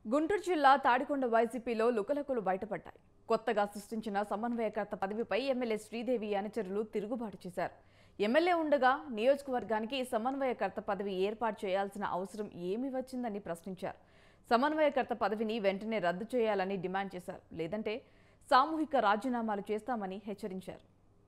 గుంటూరు జిల్లా తాడికొండ వైసీపీలో లుకలకులు బయటపడ్డాయి కొత్తగా సృష్టించిన సమన్వయకర్త పదవిపై ఎమ్మెల్యే శ్రీదేవి అనుచరులు తిరుగుబాటు చేశారు ఎమ్మెల్యే ఉండగా నియోజకవర్గానికి సమన్వయకర్త పదవి ఏర్పాటు చేయాల్సిన అవసరం ఏమి వచ్చిందని ప్రశ్నించారు సమన్వయకర్త పదవిని వెంటనే రద్దు చేయాలని డిమాండ్ చేశారు లేదంటే సామూహిక రాజీనామాలు చేస్తామని హెచ్చరించారు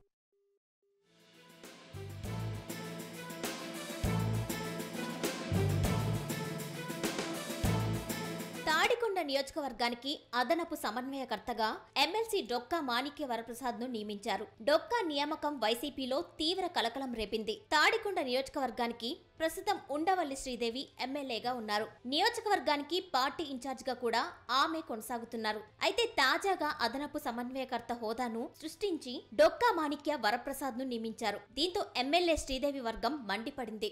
తాడికొండ నియోజకవర్గానికి అదనపు సమన్వయకర్తగా ఎమ్మెల్సీ డొక్కా మాణిక్య వరప్రసాద్ ను నియమించారు డొక్కా నియామకం వైసీపీలో తీవ్ర కలకలం రేపింది తాడికొండ నియోజకవర్గానికి ప్రస్తుతం ఉండవల్లి శ్రీదేవి ఎమ్మెల్యేగా ఉన్నారు నియోజకవర్గానికి పార్టీ ఇన్ఛార్జ్ గా కూడా ఆమె కొనసాగుతున్నారు అయితే తాజాగా అదనపు సమన్వయకర్త హోదాను సృష్టించి డొక్కా మాణిక్య వరప్రసాద్ ను నియమించారు దీంతో ఎమ్మెల్యే శ్రీదేవి వర్గం మండిపడింది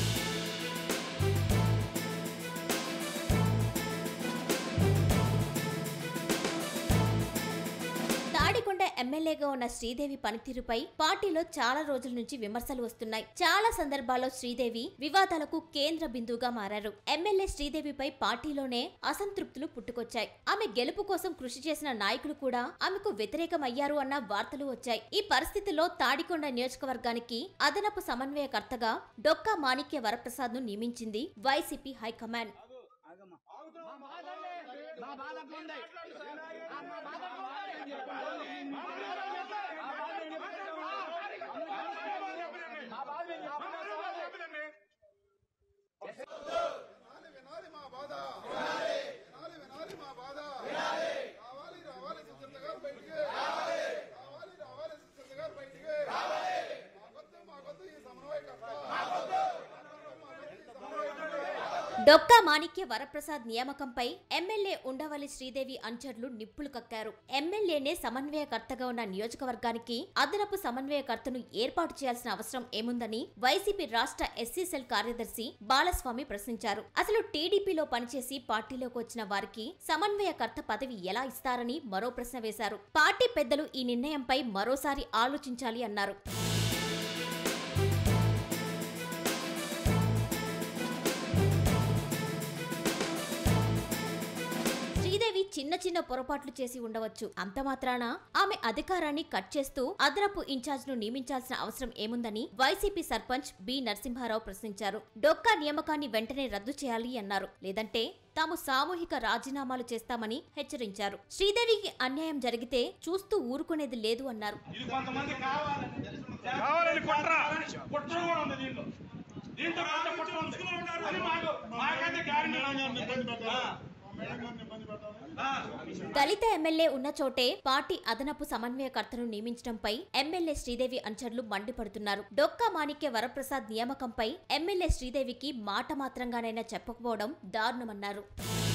తాడికొండ ఎమ్మెల్యేగా ఉన్న శ్రీదేవి పనితీరుపై పార్టీలో చాలా రోజుల నుంచి విమర్శలు వస్తున్నాయి చాలా సందర్భాల్లో శ్రీదేవి వివాదాలకు కేంద్ర బిందువుగా మారారు ఎమ్మెల్యే శ్రీదేవిపై పార్టీలోనే అసంతృప్తులు పుట్టుకొచ్చాయి ఆమె గెలుపు కోసం కృషి చేసిన నాయకులు కూడా ఆమెకు వ్యతిరేకమయ్యారు అన్న వార్తలు వచ్చాయి ఈ పరిస్థితిలో తాడికొండ నియోజకవర్గానికి అదనపు సమన్వయకర్తగా డొక్కా మాణిక్య వరప్రసాద్ ను నియమించింది వైసీపీ హైకమాండ్ వినాలి వినాలి మా బాధ వినాలి వినాలి మా బాధ రావాలి రావాలి సుచరిత గారు బయటికి రావాలి రావాలి సుచరిత గారు బయటికి మాకొద్దు మాకొద్దు ఈ సమన్వయకర్త మాకొద్దు ఈ సమన్వయకర్త డొక్కా మాణిక్య వరప్రసాద్ నియామకంపై ఎమ్మెల్యే ఉండవల్లి శ్రీదేవి అంచర్లు నిప్పులు కక్కారు ఎమ్మెల్యేనే సమన్వయకర్తగా ఉన్న నియోజకవర్గానికి అదనపు సమన్వయకర్తను ఏర్పాటు చేయాల్సిన అవసరం ఏముందని వైసీపీ రాష్ట్ర ఎస్సీ సెల్ కార్యదర్శి బాలస్వామి ప్రశ్నించారు అసలు టీడీపీలో పనిచేసి పార్టీలోకి వచ్చిన వారికి సమన్వయకర్త పదవి ఎలా ఇస్తారని మరో ప్రశ్న వేశారు పార్టీ పెద్దలు ఈ నిర్ణయంపై మరోసారి ఆలోచించాలి అన్నారు శ్రీదేవి చిన్న చిన్న పొరపాట్లు చేసి ఉండవచ్చు అంత మాత్రాన ఆమె అధికారాన్ని కట్ చేస్తూ అదనపు ఇన్ఛార్జ్ ను నియమించాల్సిన అవసరం ఏముందని వైసీపీ సర్పంచ్ బి నరసింహారావు ప్రశ్నించారు డొక్కా నియామకాన్ని వెంటనే రద్దు చేయాలి అన్నారు లేదంటే తాము సామూహిక రాజీనామాలు చేస్తామని హెచ్చరించారు శ్రీదేవికి అన్యాయం జరిగితే చూస్తూ ఊరుకునేది లేదు అన్నారు ఇది కొంతమంది కావాలని కావాలని కుట్ర. కుట్ర కూడా ఉంది దీంట్లో దీంట్లో కొంత కుట్ర ఉంది అది మాకు మాకైతే గ్యారంటీ దళిత ఎమ్మెల్యే ఉన్న చోటే పార్టీ అదనపు సమన్వయకర్తను నియమించడంపై ఎమ్మెల్యే శ్రీదేవి అంచర్లు మండిపడుతున్నారు డొక్కా మాణిక్య వరప్రసాద్ నియామకంపై ఎమ్మెల్యే శ్రీదేవికి మాట మాత్రంగానైనా చెప్పకపోవడం దారుణమన్నారు